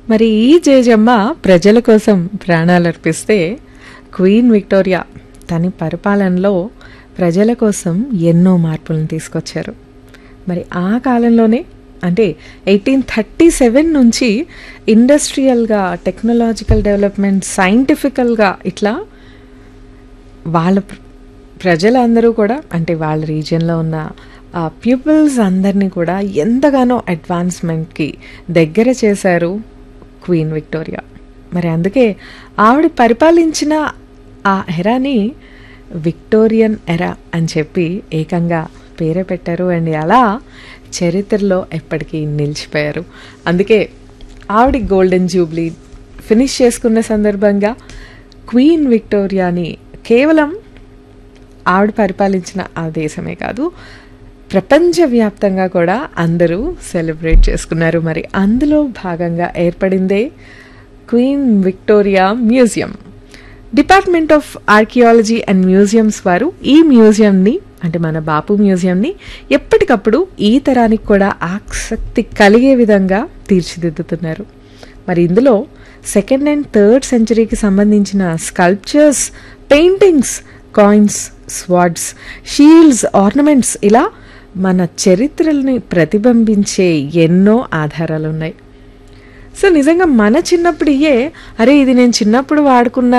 మరి ఈ జేజమ్మ ప్రజల కోసం ప్రాణాలర్పిస్తే క్వీన్ విక్టోరియా తన పరిపాలనలో ప్రజల కోసం ఎన్నో మార్పులను తీసుకొచ్చారు మరి ఆ కాలంలోనే అంటే ఎయిటీన్ థర్టీ సెవెన్ నుంచి ఇండస్ట్రియల్గా టెక్నాలజికల్ డెవలప్మెంట్ సైంటిఫికల్గా ఇట్లా వాళ్ళ ప్ర- ప్రజలందరూ కూడా అంటే వాళ్ళ రీజియన్లో ఉన్న పీపుల్స్ అందరినీ కూడా ఎంతగానో అడ్వాన్స్మెంట్కి దగ్గర చేశారు క్వీన్ విక్టోరియా మరి అందుకే ఆవిడ పరిపాలించిన ఆ ఎరాని విక్టోరియన్ ఎరా అని చెప్పి ఏకంగా పేరే పెట్టారు అండ్ అలా చరిత్రలో ఎప్పటికీ నిలిచిపోయారు అందుకే ఆవిడ గోల్డెన్ జూబ్లీ ఫినిష్ చేసుకున్న సందర్భంగా క్వీన్ విక్టోరియాని కేవలం ఆవిడ పరిపాలించిన ఆ దేశమే కాదు ప్రపంచవ్యాప్తంగా కూడా అందరూ సెలబ్రేట్ చేసుకున్నారు మరి అందులో భాగంగా ఏర్పడిందే queen Victoria museum department of archaeology and museums వారు ఈ మ్యూజియంని అంటే మన బాపు మ్యూజియంని ఎప్పటికప్పుడు ఈ తరానికి కూడా ఆసక్తి కలిగే విధంగా తీర్చిదిద్దుతున్నారు మరి ఇందులో సెకండ్ అండ్ థర్డ్ సెంచరీకి సంబంధించిన sculptures paintings coins swords shields ornaments ఇలా మన చరిత్రల్ని ప్రతిబింబించే ఎన్నో ఆధారాలు ఉన్నాయి సో నిజంగా మన చిన్నప్పుడు ఇయే అరే ఇది నేను చిన్నప్పుడు వాడుకున్న